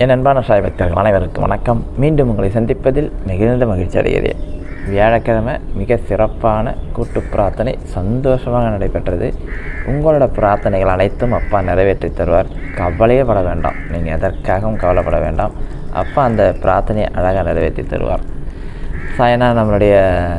என் அன்பான சாய் பக்தர்கள் அனைவருக்கும் வணக்கம் மீண்டும் உங்களை சந்திப்பதில் மிகுந்த மகிழ்ச்சி அடைகிறேன் வியாழக்கிழமை மிக சிறப்பான கூட்டு பிரார்த்தனை சந்தோஷமாக நடைபெற்றது உங்களோட பிரார்த்தனைகள் அனைத்தும் அப்பா நிறைவேற்றி தருவார் கவலையே பட வேண்டாம் நீங்கள் எதற்காகவும் கவலைப்பட வேண்டாம் அப்பா அந்த பிரார்த்தனையை அழகாக நிறைவேற்றி தருவார் சாயனா நம்மளுடைய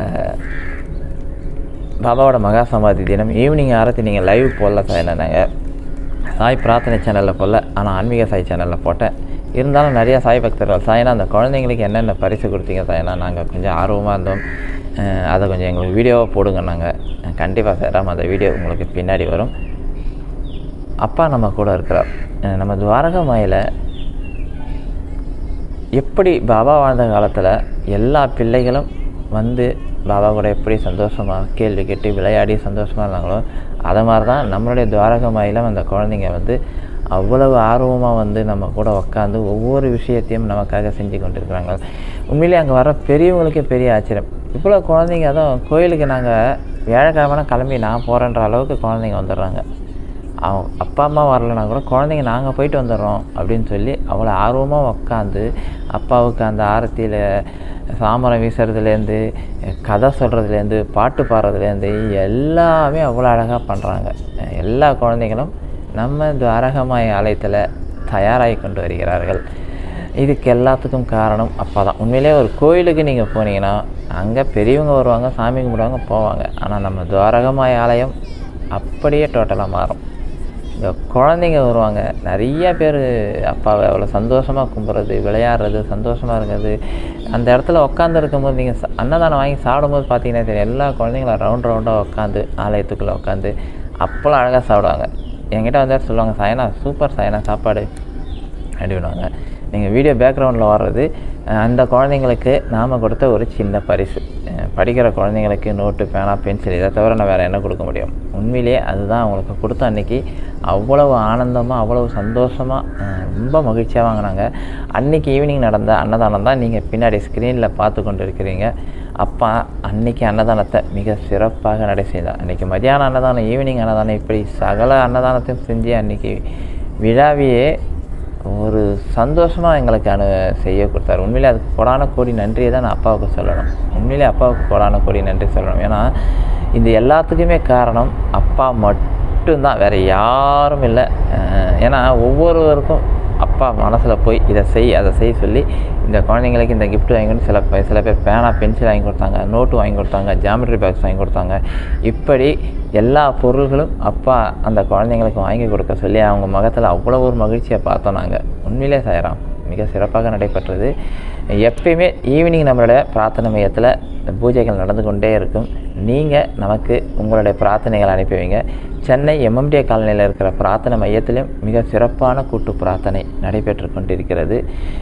பாபாவோட மகா சமாதி தினம் ஈவினிங் ஆரத்தி நீங்கள் லைவ் போடல சாயனா நாங்கள் சாய் பிரார்த்தனை சேனலில் போடல ஆனால் ஆன்மீக சாய் சேனலில் போட்டேன் இருந்தாலும் நிறையா சாய் பக்தர்கள் சாயனா அந்த குழந்தைங்களுக்கு என்னென்ன பரிசு கொடுத்தீங்க சாயனா நாங்கள் கொஞ்சம் ஆர்வமாக இருந்தோம் அஹ் அதை கொஞ்சம் எங்களுக்கு வீடியோவாக போடுங்க நாங்கள் கண்டிப்பாக சேராம அந்த வீடியோ உங்களுக்கு பின்னாடி வரும் அப்பா நம்ம கூட இருக்கிறார் அஹ் நம்ம துவாரக மாயில் எப்படி பாபா வாழ்ந்த காலத்தில் எல்லா பிள்ளைகளும் வந்து பாபா கூட எப்படி சந்தோஷமாக கேள்வி கேட்டு விளையாடி சந்தோஷமாக இருந்தாங்களோ அதை மாதிரி தான் நம்மளுடைய துவாரகமாயிலும் அந்த குழந்தைங்க வந்து அவ்வளவு ஆர்வமாக வந்து நம்ம கூட உட்காந்து ஒவ்வொரு விஷயத்தையும் நமக்காக செஞ்சு கொண்டிருக்கிறாங்க உண்மையிலேயே அங்கே வர பெரியவங்களுக்கே பெரிய ஆச்சரியம் இவ்வளோ குழந்தைங்க அதுவும் கோயிலுக்கு நாங்கள் வியாழக்கிழமை கிளம்பி நான் போகிறேன்ற அளவுக்கு குழந்தைங்க வந்துடுறாங்க அவங்க அப்பா அம்மா வரலனா கூட குழந்தைங்க நாங்கள் போயிட்டு வந்துடுறோம் அப்படின்னு சொல்லி அவ்வளோ ஆர்வமாக உட்காந்து அப்பாவுக்கு அந்த ஆரத்தியில் சாமரம் வீசுறதுலேருந்து கதை சொல்கிறதுலேருந்து பாட்டு பாடுறதுலேருந்து எல்லாமே அவ்வளோ அழகாக பண்ணுறாங்க எல்லா குழந்தைங்களும் நம்ம இந்த அரகமாய் ஆலயத்தில் தயாராகி கொண்டு வருகிறார்கள் இதுக்கு எல்லாத்துக்கும் காரணம் அப்பா தான் உண்மையிலே ஒரு கோயிலுக்கு நீங்கள் போனீங்கன்னா அங்கே பெரியவங்க வருவாங்க சாமி கும்பிடுவாங்க போவாங்க ஆனால் நம்ம துவாரகமாய் ஆலயம் அப்படியே டோட்டலாக மாறும் இந்த குழந்தைங்க வருவாங்க நிறைய பேர் அப்பாவை அவ்வளோ சந்தோஷமாக கும்பிட்றது விளையாடுறது சந்தோஷமாக இருக்கிறது அந்த இடத்துல உட்காந்து இருக்கும்போது நீங்கள் ச- அன்னதானம் வாங்கி சாப்பிடும்போது பார்த்தீங்கன்னா தெரியும் எல்லா குழந்தைங்களும் ரவுண்ட் ரவுண்டாக உட்காந்து ஆலயத்துக்குள்ளே உட்காந்து அப்போலாம் அழகாக சாப்பிடுவாங்க என்கிட்ட வந்து சொல்லுவாங்க சாயனா சூப்பர் சாயனா சாப்பாடு அப்படின்வாங்க நீங்கள் வீடியோ பேக்ரவுண்டில் வர்றது அஹ், அந்த குழந்தைங்களுக்கு நாம் கொடுத்த ஒரு சின்ன பரிசு அஹ், படிக்கிற குழந்தைங்களுக்கு நோட்டு பேனா பென்சில் இதை தவிர நான் வேறு என்ன கொடுக்க முடியும் உண்மையிலேயே அதுதான் அவங்களுக்கு கொடுத்த அன்னைக்கு அவ்வளவு ஆனந்தமாக அவ்வளவு சந்தோஷமாக ரொம்ப மகிழ்ச்சியாக வாங்கினாங்க அன்னைக்கு ஈவினிங் நடந்த அன்னதானம் தான் நீங்கள் பின்னாடி ஸ்க்ரீனில் பார்த்து கொண்டு இருக்கிறீங்க அப்பா அன்னைக்கு அன்னதானத்தை மிக சிறப்பாக நடை செய்தார் அன்றைக்கி மதியானம் அன்னதானம் ஈவினிங் அன்னதானம் இப்படி சகல அன்னதானத்தையும் செஞ்சு அன்னைக்கு விழாவையே ஒரு சந்தோஷமாக எங்களுக்கு அனு செய்ய கொடுத்தாரு உண்மையிலே அதுக்கு கொடான கோடி நன்றியை தான் நான் அப்பாவுக்கு சொல்லணும் உண்மையிலே அப்பாவுக்கு கொடான கோடி நன்றி சொல்லணும் ஏன்னா இது எல்லாத்துக்குமே காரணம் அப்பா மட்டும்தான் வேறு யாரும் இல்லை அஹ் ஏன்னா ஒவ்வொருவருக்கும் அப்பா மனசில் போய் இதை செய் அதை செய் சொல்லி இந்த குழந்தைங்களுக்கு இந்த gift வாங்கி கொடுத்து சில பே- சில பேர் பேனா பென்சில் வாங்கி கொடுத்தாங்க நோட்டு வாங்கி கொடுத்தாங்க ஜாமெட்ரி பாக்ஸ் வாங்கி கொடுத்தாங்க இப்படி எல்லா பொருள்களும் அப்பா அந்த குழந்தைங்களுக்கு வாங்கி கொடுக்க சொல்லி அவங்க முகத்தில் அவ்வளோ ஒரு மகிழ்ச்சியை பார்த்தோம் நாங்கள் உண்மையிலே சாயராம் மிக சிறப்பாக நடைபெற்றது எப்பயுமே ஈவினிங் நம்மளோட பிரார்த்தனை மையத்தில் பூஜைகள் நடந்து கொண்டே இருக்கும் நீங்கள் நமக்கு உங்களுடைய பிரார்த்தனைகள் அனுப்பி வைங்க சென்னை எம்எம்டிஏ காலனியில் இருக்கிற பிரார்த்தனை மையத்திலும் மிக சிறப்பான கூட்டு பிரார்த்தனை நடைபெற்று கொண்டிருக்கிறது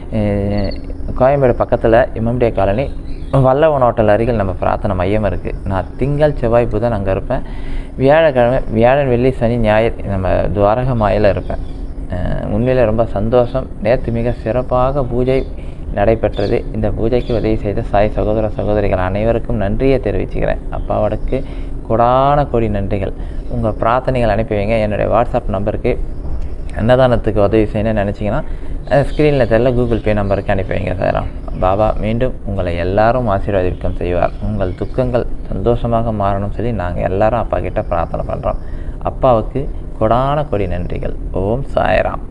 அஹ் கோயம்பேடு பக்கத்தில் எம்எம்டிஏ காலனி வல்லவன் ஹோட்டல் அருகில் நம்ம பிரார்த்தனை மையம் இருக்குது நான் திங்கள் செவ்வாய் புதன் அங்கே இருப்பேன் வியாழக்கிழமை வியாழன் வெள்ளி சனி ஞாயிறு நம்ம துவாரக மாயில் இருப்பேன் அஹ் உண்மையிலே ரொம்ப சந்தோஷம் நேற்று மிக சிறப்பாக பூஜை நடைபெற்றது இந்த பூஜைக்கு உதவி செய்த சாய் சகோதர சகோதரிகள் அனைவருக்கும் நன்றியை தெரிவிச்சுக்கிறேன் அப்பாவோடக்கு கொடான கோடி நன்றிகள் உங்கள் பிரார்த்தனைகள் அனுப்பி வைங்க என்னுடைய வாட்ஸ்அப் நம்பருக்கு அன்னதானத்துக்கு உதவி செய்யணும்னு நினச்சிங்கன்னா ஸ்க்ரீனில் தெரியல கூகுள் பே நம்பருக்கு அனுப்பி வைங்க சார் பாபா மீண்டும் உங்களை எல்லாரும் ஆசீர்வதிக்கம் செய்வார் உங்கள் துக்கங்கள் சந்தோஷமாக மாறணும் சொல்லி நாங்கள் எல்லாரும் அப்பா கிட்ட பிரார்த்தனை பண்ணுறோம் அப்பாவுக்கு கொடான கொடி நன்றிகள் ஓம் சாய்ராம்